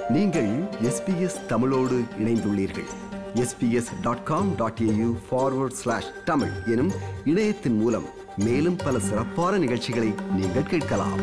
நீங்கள் எஸ்பிஎஸ் தமிழோடு இணைந்துள்ளீர்கள் SBS dot com dot AU forward slash Tamil எனும் இணையத்தின் மூலம் மேலும் பல சிறப்பான நிகழ்ச்சிகளை நீங்கள் கேட்கலாம்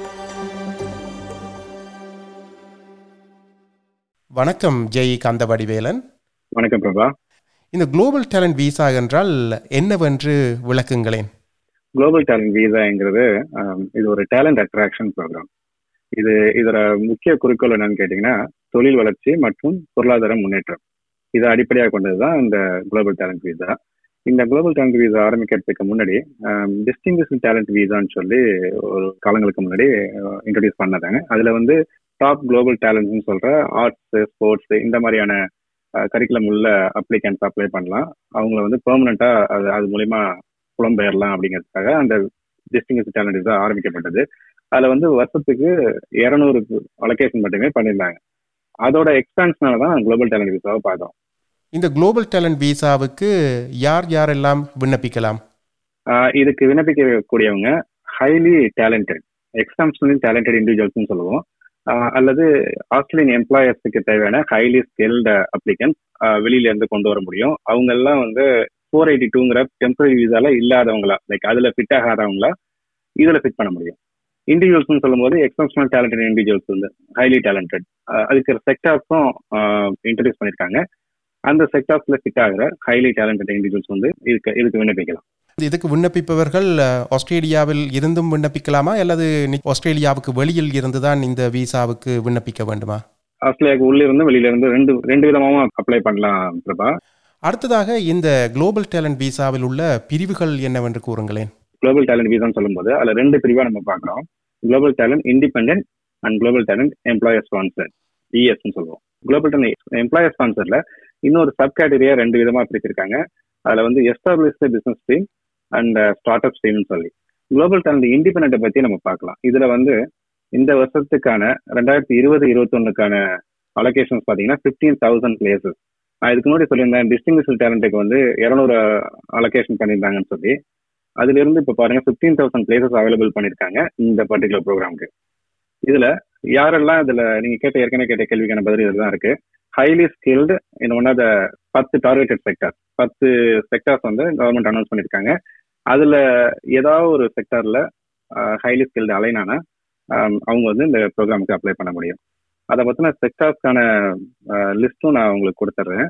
வணக்கம் ஜெய் காந்தவடிவேலன் வணக்கம் பிரபா இந்த குளோபல் டேலண்ட் விசா என்றால் என்னவென்று விளக்குங்களேன் குளோபல் டேலண்ட் விசாங்கிறது ஆம், இது ஒரு டேலண்ட் அட்ராக்ஷன் ப்ரோக்ராம் இது இதோட முக்கிய குறிக்கோள் என்னன்னு கேட்டிங்கன்னா தொழில் வளர்ச்சி மற்றும் பொருளாதார முன்னேற்றம் இதை அடிப்படையாக கொண்டது தான் இந்த குளோபல் டேலண்ட் விசா இந்த குளோபல் டேலண்ட் விசா ஆரம்பிக்கிறதுக்கு முன்னாடி டிஸ்டிங்விஷன் டேலண்ட் விசான்னு சொல்லி ஒரு காலங்களுக்கு முன்னாடி இன்ட்ரடியூஸ் பண்ணதாங்க அதில் வந்து டாப் குளோபல் டேலண்ட்னு சொல்கிற ஆர்ட்ஸ் ஸ்போர்ட்ஸ் இந்த மாதிரியான கரிக்குலம் உள்ள அப்ளிகன்ஸ் அப்ளை பண்ணலாம் அவங்கள வந்து பெர்மனண்ட்டாக அது அது மூலிமா புலம்பெயரலாம் அப்படிங்கிறதுக்காக அந்த டிஸ்டிங்ஸ் டேலண்ட் விசா ஆரம்பிக்கப்பட்டது அதில் வந்து வருஷத்துக்கு இரநூறு அலோகேஷன் மட்டுமே பண்ணியிருந்தாங்க அதோட எக்ஸ்பான்ஷனால தான் குளோபல் டேலண்ட் விசாவை பார்த்தோம் இந்த குளோபல் டேலண்ட் விசாவுக்கு யார் யாரெல்லாம் விண்ணப்பிக்கலாம் ஆஹ் இதுக்கு விண்ணப்பிக்கக்கூடியவங்க ஹைலி டேலண்டட் எக்ஸ்டாம்ஷனலி டேலண்டட் இண்டிவிஜுவல்ஸ்னு சொல்லுவோம் ஆஹ் அல்லது ஆஸ்திரேலியன் எம்ப்ளாயர்ஸுக்கு தேவையான ஹைலி ஸ்கில்டு அப்ளிகன்ஸ் வெளியில இருந்து கொண்டு வர முடியும் அவங்க எல்லாம் வந்து ஃபோர் எயிட்டி டூங்கிற டெம்பரரி விசால இல்லாதவங்களா லைக் அதுல ஃபிட் ஆகாதவங்களா இதுல ஃபிட் பண்ண முடியும் இண்டிவிஜுவல்ஸ்னு சொல்லும்போது எக்ஸப்ஷனல் டேலண்டட் இண்டிவிஜுவல்ஸ் வந்து ஹைலி டேலண்டட் அதுக்கு செக்டார்ஸும் இன்ட்ரடியூஸ் பண்ணியிருக்காங்க அந்த செக்டார்ஸ்ல ஃபிட் ஆகிற ஹைலி டேலண்டட் இண்டிவிஜுவல்ஸ் வந்து இதுக்கு இதுக்கு விண்ணப்பிக்கலாம் இதுக்கு விண்ணப்பிப்பவர்கள் அஹ், ஆஸ்திரேலியாவில் இருந்தும் விண்ணப்பிக்கலாமா அல்லது நி- ஆஸ்திரேலியாவுக்கு வெளியில் இருந்து தான் இந்த விசாவுக்கு விண்ணப்பிக்க வேண்டுமா ஆஸ்திரேலியாவுக்கு உள்ள இருந்து வெளியில இருந்து ரெண்டு ரெண்டு விதமாவும் அப்ளை பண்ணலாம் பிரபா அடுத்ததாக இந்த குளோபல் டேலண்ட் விசாவில் உள்ள பிரிவுகள் என்னவென்று கூறுங்களேன் குளோபல் டேலண்ட் விசான்னு சொல்லும்போது அதுல ரெண்டு பிரிவா நம்ம பார்க்குறோம் global talent independent and global talent employer sponsor இஎஸ்ன்னு சொல்லுவோம் குளோபல் டேலண்ட் எம்ப்ளாயர் ஸ்பான்சர்ல இன்னொரு சப் கேட்டகரியா ரெண்டு விதமா பிரிச்சிருக்காங்க அதுல வந்து established business stream and start up ஸ்ட்ரீம்னு சொல்லி குளோபல் டேலண்ட் இண்டிபெண்டன்ட்டை பத்தி நம்ம பார்க்கலாம் இதுல வந்து இந்த வருஷத்துக்கான ரெண்டாயிரத்தி இருபது இருபத்தொன்னுக்கான அலோகேஷன்ஸ் பாத்தீங்கன்னா ஃபிஃப்டீன் தௌசண்ட் பிளேசஸ் நான் இதுக்கு முன்னாடி சொல்லியிருந்தேன் டிஸ்டிங்விஷல் டேலண்ட்டுக்கு வந்து இரநூறு அலோகேஷன் பண்ணியிருந்தாங்கன்னு சொல்லி அதுல இருந்து இப்ப பாருங்க ஃபிஃப்டீன் தௌசண்ட் பிளேசஸ் அவைலபிள் பண்ணிருக்காங்க இந்த பர்டிகுலர் ப்ரோக்ராம்க்கு இதுல யாரெல்லாம் இதுல நீங்க கேட்ட ஏற்கனவே கேட்ட கேள்விக்கான பதில் இதுதான் இருக்கு highly skilled in one of the பத்து டார்கெட்டட் செக்டர் பத்து செக்டர்ஸ் வந்து கவர்மெண்ட் அனௌன்ஸ் பண்ணிருக்காங்க அதுல ஏதாவது ஒரு செக்டர்ல ஹைலி ஸ்கில்டு அலைனானா அவங்க வந்து இந்த ப்ரோக்ராமுக்கு அப்ளை பண்ண முடியும் அதை பத்தின செக்டார்ஸ்க்கான லிஸ்ட்டும் நான் உங்களுக்கு கொடுத்துட்றேன்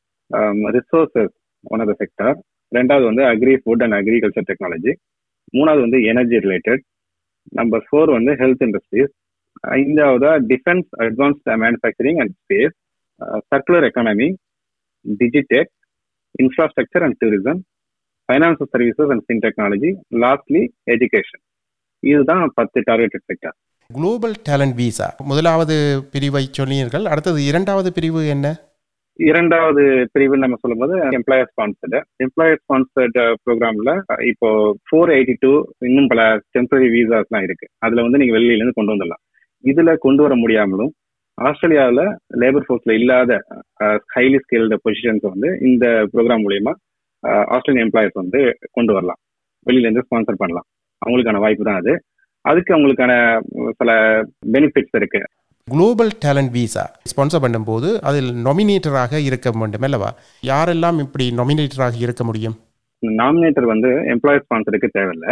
resources one of the sector ரெண்டாவது வந்து agri food and agriculture technology மூணாவது வந்து எனர்ஜி ரிலேட்டட் நம்பர் ஃபோர் வந்து ஹெல்த் இண்டஸ்ட்ரீஸ் ஐந்தாவதா defence advanced manufacturing and space circular economy digitech infrastructure and tourism financial services and fin technology lastly education இதுதான் பத்து targeted sector global talent visa முதலாவது பிரிவை சொன்னீர்கள் அடுத்தது இரண்டாவது பிரிவு என்ன இரண்டாவது பிரிவு நம்ம சொல்லும்போது எம்ப்ளாயர் ஸ்பான்சர்டு எம்ப்ளாயர் ஸ்பான்சர்டு ப்ரோக்ராம்ல இப்போ ஃபோர் எயிட்டி டூ இன்னும் பல டெம்பரரி விசாஸ்லாம் இருக்கு அதுல வந்து நீங்க வெளியில இருந்து கொண்டு வந்துடலாம் இதுல கொண்டு வர முடியாமலும் ஆஸ்திரேலியாவில் லேபர் ஃபோர்ஸ்ல இல்லாத ஹைலி ஸ்கில்டு பொசிஷன்ஸ் வந்து இந்த ப்ரோக்ராம் மூலியமா ஆஸ்திரேலியன் எம்ப்ளாயர்ஸ் வந்து கொண்டு வரலாம் வெளியில இருந்து ஸ்பான்சர் பண்ணலாம் அவங்களுக்கான வாய்ப்பு தான் அது அதுக்கு அவங்களுக்கான சில பெனிஃபிட்ஸ் இருக்கு குளோபல் டேலண்ட் விசா ஸ்பான்சர் பண்ணும்போது அதில் நாமினேட்டராக இருக்க வேண்டும் அல்லவா யாரெல்லாம் இப்படி நாமினேட்டராக இருக்க முடியும் நாமினேட்டர் வந்து எம்ப்ளாயர் ஸ்பான்சருக்கு தேவையில்லை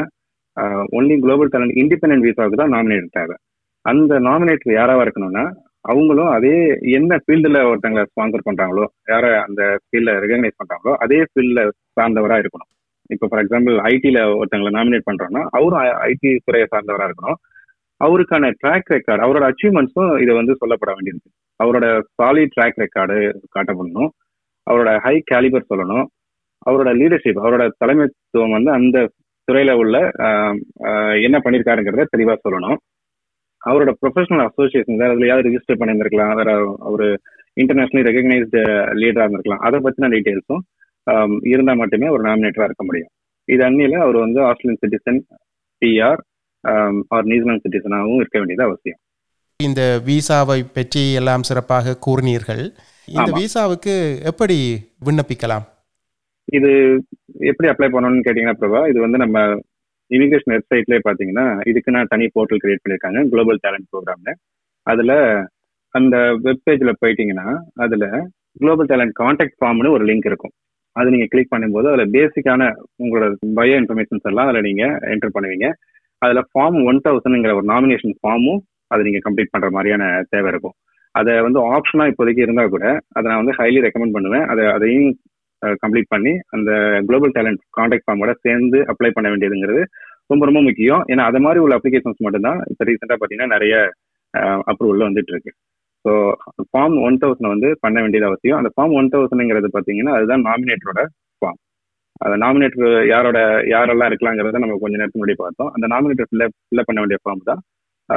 ஒன்லி குளோபல் டேலண்ட் இண்டிபெண்டன்ட் விசாவுக்கு தான் நாமினேட்டர் தேவை அந்த நாமினேட்டர் யாராவா இருக்கணும்னா அவங்களும் அதே என்ன ஃபீல்டில் ஒருத்தங்களை ஸ்பான்சர் பண்றாங்களோ யாரை அந்த ஃபீல்டில் ரெகக்னைஸ் பண்றாங்களோ அதே ஃபீல்டில் சார்ந்தவராக இருக்கணும் இப்போ ஃபார் எக்ஸாம்பிள் ஐடியில் ஒருத்தங்களை நாமினேட் பண்றோம்னா அவரும் ஐடி துறையை சார்ந்தவராக இருக்கணும் அவருக்கான ட்ராக் ரெக்கார்டு அவரோட அச்சீவ்மெண்ட்ஸும் இதை வந்து சொல்லப்பட வேண்டியிருக்கு அவரோட சாலிட் ட்ராக் ரெக்கார்டு காட்டப்படணும் அவரோட ஹை கேலிபர் சொல்லணும் அவரோட லீடர்ஷிப் அவரோட தலைமைத்துவம் வந்து அந்த துறையில உள்ள ஆஹ், ஆஹ், என்ன பண்ணியிருக்காருங்கிறத தெளிவா சொல்லணும் அவரோட ப்ரொஃபஷனல் அசோசியேஷன் வேற எதுல யாவது ரிஜிஸ்டர் பண்ணியிருந்திருக்கலாம் வேற ஒரு இன்டர்நேஷனல் ரெகக்னைஸ்டு லீடரா இருந்திருக்கலாம் அதை பத்தின டீட்டெயில்ஸும் இருந்தா மட்டுமே ஒரு நாமினேட்டரா இருக்க முடியும் இது அந்நில அவர் வந்து ஆஸ்திரேலியன் சிட்டிசன் பிஆர் அவர் நியூசிலாந்து சிட்டிசனாகவும் இருக்க வேண்டியது அவசியம் இந்த விசாவை பற்றி எல்லாம் சிறப்பாக கூறினீர்கள் இந்த ஆமா. விசாவுக்கு எப்படி விண்ணப்பிக்கலாம் இது எப்படி அப்ளை பண்ணணும்னு கேட்டீங்கன்னா பிரபா இது வந்து நம்ம இமிகிரேஷன் வெப்சைட்லேயே பார்த்தீங்கன்னா இதுக்கு நான் தனி போர்ட்டல் கிரியேட் பண்ணியிருக்காங்க குளோபல் டேலண்ட் ப்ரோக்ராம்னு அதில் அந்த வெப்பேஜ்ல போயிட்டீங்கன்னா அதுல குளோபல் டேலண்ட் கான்டாக்ட் ஃபார்ம்னு ஒரு லிங்க் இருக்கும் அது நீங்க கிளிக் பண்ணும்போது அதுல பேசிக்கான உங்களோட பயோ இன்ஃபர்மேஷன்ஸ் எல்லாம் அதுல நீங்க என்டர் பண்ணுவீங்க அதுல ஃபார்ம் ஒன் தௌசண்ட்ங்கிற ஒரு நாமினேஷன் ஃபார்மும் அது நீங்க கம்ப்ளீட் பண்ற மாதிரியான தேவை இருக்கும் அதை வந்து ஆப்ஷனா இப்போதைக்கு இருந்தா கூட அதை நான் வந்து ஹைலி ரெக்கமெண்ட் பண்ணுவேன் அதை அதையும் கம்ப்ளீட் பண்ணி அந்த குளோபல் டேலண்ட் கான்டாக்ட் ஃபார்மோட சேர்ந்து அப்ளை பண்ண வேண்டியதுங்கிறது ரொம்ப ரொம்ப முக்கியம் ஏன்னா அது மாதிரி உள்ள அப்ளிகேஷன்ஸ் மட்டும்தான் இப்போ ரீசெண்டாக பார்த்தீங்கன்னா நிறைய அப்ரூவல் வந்துட்டு இருக்கு ஸோ ஃபார்ம் ஒன் தௌசண்ட் வந்து பண்ண வேண்டியது அவசியம் அந்த ஃபார்ம் ஒன் தௌசண்ட்ங்கிறது பார்த்தீங்கன்னா அதுதான் நாமினேட்டரோட ஃபார்ம் அந்த நாமினேட்டர் யாரோட யாரெல்லாம் இருக்கலாங்கிறத நம்ம கொஞ்ச நேரத்துக்கு முன்னாடி பார்த்தோம் அந்த நாமினேட்டர் ஃபில்அப் ஃபில்அப் பண்ண வேண்டிய ஃபார்ம் தான்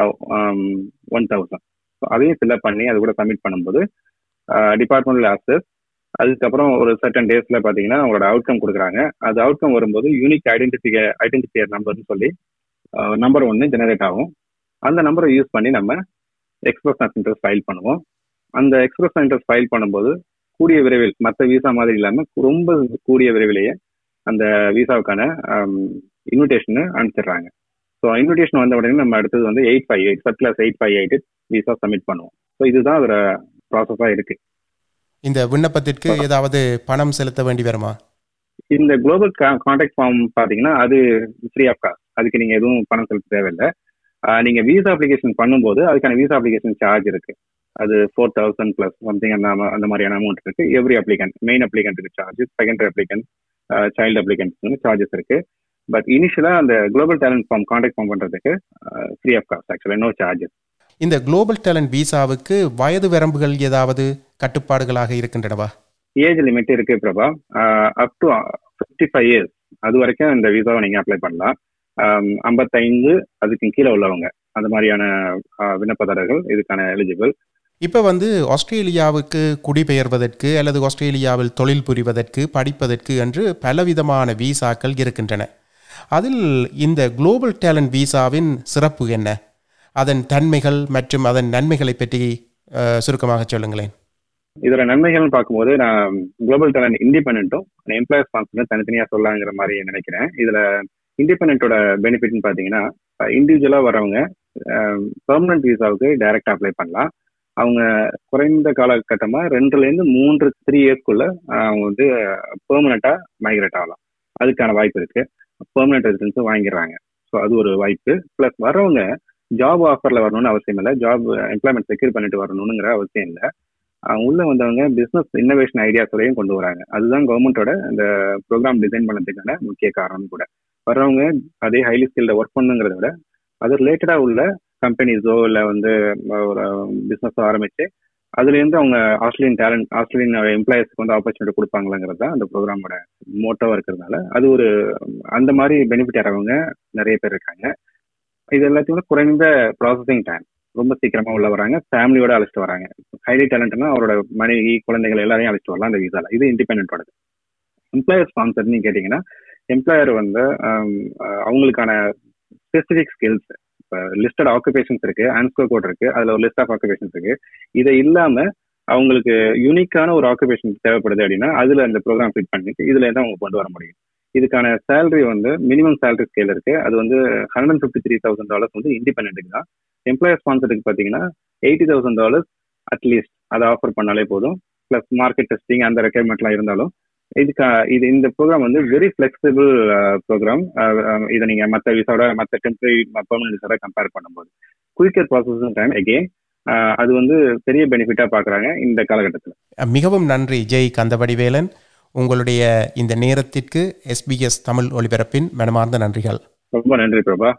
ஒன் தௌசண்ட் ஸோ அதையும் ஃபில்அப் பண்ணி அது கூட சப்மிட் பண்ணும்போது டிபார்ட்மெண்டல் ஆக்சஸ் அதுக்கப்புறம் ஒரு சர்டன் டேஸ்ல பாத்தீங்கன்னா அவங்களோட அவுட்கம் கொடுக்குறாங்க அது அவுட்கம் வரும்போது யூனிக் ஐடென்டிஃபிகே ஐடென்டிஃபையர் நம்பர்னு சொல்லி நம்பர் ஒன்று ஜெனரேட் ஆகும் அந்த நம்பரை யூஸ் பண்ணி நம்ம எக்ஸ்பிரஸ் இன்ட்ரெஸ்ட் ஃபைல் பண்ணுவோம் அந்த எக்ஸ்பிரஸ் இன்ட்ரெஸ்ட் ஃபைல் பண்ணும்போது கூடிய விரைவில் மற்ற விசா மாதிரி இல்லாமல் ரொம்ப கூடிய விரைவிலேயே அந்த விசாவுக்கான இன்விடேஷன் அனுப்பிச்சிடுறாங்க ஸோ இன்விடேஷன் வந்த உடனே நம்ம அடுத்தது வந்து eight five eight sub class eight five eight visa submit பண்ணுவோம் ஸோ இதுதான் அதோட ப்ராசஸாக இருக்கு இந்த விண்ணப்பத்திற்கு ஏதாவது பணம் செலுத்த வேண்டி வருமா இந்த குளோபல் கான்டாக்ட் ஃபார்ம் பார்த்தீங்கன்னா அது ஃப்ரீ ஆஃப் காஸ்ட் அதுக்கு நீங்கள் எதுவும் பணம் செலுத்த தேவையில்லை நீங்கள் விசா அப்ளிகேஷன் பண்ணும்போது அதுக்கான விசா அப்ளிகேஷன் சார்ஜ் இருக்கு அது ஃபோர் தௌசண்ட் ப்ளஸ் சம்திங் அந்த அந்த மாதிரியான அமௌண்ட் இருக்கு எவ்ரி அப்ளிகன்ட் மெயின் அப்ளிகண்ட்டுக்கு சார்ஜஸ் செகண்டரி அப்ளிகன்ட் சைல்டு அப்ளிகன்ட்ஸ்க்கு சார்ஜஸ் இருக்கு பட் இனிஷியலாக அந்த global talent form contact form பண்ணுறதுக்கு ஃப்ரீ ஆஃப் காஸ்ட் ஆக்சுவலாக நோ சார்ஜஸ் இந்த குளோபல் டேலண்ட் விசாவுக்கு வயது வரம்புகள் ஏதாவது கட்டுப்பாடுகளாக இருக்கின்றனவா ஏஜ் லிமிட் இருக்கு Prabha up to fifty five years அது வரைக்கும் இந்த விசாவை நீங்கள் அப்ளை பண்ணலாம் ஐம்பத்தைந்து அதுக்கு கீழே உள்ளவங்க அந்த மாதிரியான விண்ணப்பதாரர்கள் இதுக்கான எலிஜிபிள் இப்போ வந்து ஆஸ்திரேலியாவுக்கு குடிபெயர்வதற்கு அல்லது ஆஸ்திரேலியாவில் தொழில் புரிவதற்கு படிப்பதற்கு என்று பலவிதமான விசாக்கள் இருக்கின்றன அதில் இந்த குளோபல் டேலண்ட் விசாவின் சிறப்பு என்ன அதன் தன்மைகள் மற்றும் அதன் நன்மைகளை பற்றி சுருக்கமாக சொல்லுங்களேன் இதோட நன்மைகள்னு பார்க்கும்போது நான் குளோபல் டேலண்ட் இண்டிபெண்ட்டும் எம்ப்ளாயர் ஸ்பான்சர் தனித்தனியாக சொல்லலாங்கிற மாதிரி நினைக்கிறேன் இதுல இண்டிபெண்டோட பெனிஃபிட்னு பார்த்தீங்கன்னா இண்டிவிஜுவலாக வரவங்க பெர்மனன்ட் விசாவுக்கு டைரக்டாக அப்ளை பண்ணலாம் அவங்க குறைந்த காலகட்டமாக ரெண்டுலேருந்து மூன்று த்ரீ இயர்ஸ்க்குள்ள அவங்க வந்து பெர்மனண்ட்டாக மைக்ரேட் ஆகலாம் அதுக்கான வாய்ப்பு இருக்கு பெர்மனன்ட் ரெசிடென்ஸும் வாங்கிடுறாங்க ஸோ அது ஒரு வாய்ப்பு ப்ளஸ் வரவங்க ஜாப் ஆஃபரில் வரணும்னு அவசியம் இல்லை ஜாப் எம்ப்ளாய்மெண்ட் செக்யூர் பண்ணிட்டு வரணுங்கிற அவசியம் இல்லை உள்ள வந்தவங்க பிஸ்னஸ் இன்னோவேஷன் ஐடியாஸோடையும் கொண்டு வராங்க அதுதான் கவர்மெண்ட்டோட இந்த ப்ரோக்ராம் டிசைன் பண்ணதுக்கான முக்கிய காரணம் கூட வர்றவங்க அதே ஹைலி ஸ்கில்ல ஒர்க் பண்ணுங்கிறத விட அது ரிலேட்டடாக உள்ள கம்பெனிஸோ இல்லை வந்து ஒரு பிஸ்னஸோ ஆரம்பிச்சு அதுலேருந்து அவங்க ஆஸ்திரேலியன் டேலண்ட் ஆஸ்திரேலியன் எம்ப்ளாயர்ஸ்க்கு வந்து ஆப்பர்ச்சுனிட்டி கொடுப்பாங்களங்கிறது தான் அந்த ப்ரோக்ராமோட மோட்டோவாக இருக்கிறதுனால அது ஒரு அந்த மாதிரி பெனிஃபிட் ஆகிறவங்க நிறைய பேர் இருக்காங்க இது எல்லாத்தையும் குறைந்த ப்ராசஸிங் டைம் ரொம்ப சீக்கிரமா உள்ள வராங்க ஃபேமிலியோட அழைச்சிட்டு வராங்க ஹைலி டேலண்ட்னா அவரோட மனைவி குழந்தைகள் எல்லாரையும் அழைச்சிட்டு வரலாம் அந்த விசால இது இண்டிபெண்டோடது எம்ப்ளாயர் ஸ்பான்சர்னு கேட்டிங்கன்னா எம்ப்ளாயர் வந்து அவங்களுக்கான ஸ்பெசிஃபிக் ஸ்கில்ஸ் இப்போ லிஸ்டட் ஆக்குபேஷன்ஸ் இருக்கு ஆன்ஸ்கோ கோட் இருக்கு அதுல ஒரு லிஸ்ட் ஆஃப் ஆக்குபேஷன்ஸ் இருக்கு இதை இல்லாம அவங்களுக்கு யூனிக்கான ஒரு ஆக்குபேஷன் தேவைப்படுது அப்படின்னா அதுல அந்த ப்ரோக்ராம் ஃபிட் பண்ணிட்டு இதுல இருந்து அவங்க கொண்டு வர முடியும் இதுக்கான சேலரி வந்து மினிமம் சேலரி ஸ்கேல் இருக்கு அது வந்து hundred and fifty three thousand dollars வந்து இண்டிபெண்ட்டுக்கு தான் எம்ப்ளாயர் ஸ்பான்சருக்கு பார்த்தீங்கன்னா எயிட்டி தௌசண்ட் டாலர்ஸ் அட்லீஸ்ட் அதை ஆஃபர் பண்ணாலே போதும் ப்ளஸ் மார்க்கெட் டெஸ்டிங் அந்த ரெக்குயர்மெண்ட்லாம் இருந்தாலும் இதுக்கு இது இந்த ப்ரோக்ராம் வந்து வெரி ஃபிளெக்சிபிள் ப்ரோக்ராம் இதை நீங்க மற்ற விசாவோட மற்ற டெம்பரரி பர்மனன்ட் விசாவோட கம்பேர் பண்ணும்போது குயிக்கர் ப்ராசஸிங் டைம் எகெயின் அது வந்து பெரிய பெனிஃபிட்டா பாக்குறாங்க இந்த காலகட்டத்தில் மிகவும் நன்றி ஜெய் கந்தவடிவேலன் உங்களுடைய இந்த நேரத்திற்கு எஸ்பிஎஸ் தமிழ் ஒலிபரப்பின் மனமார்ந்த நன்றிகள் ரொம்ப நன்றி பிரபா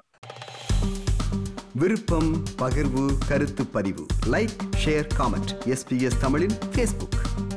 விருப்பம் பகிர்வு கருத்து பதிவு லைக் ஷேர் காமெண்ட் எஸ்பிஎஸ் தமிழின் ஃபேஸ்புக்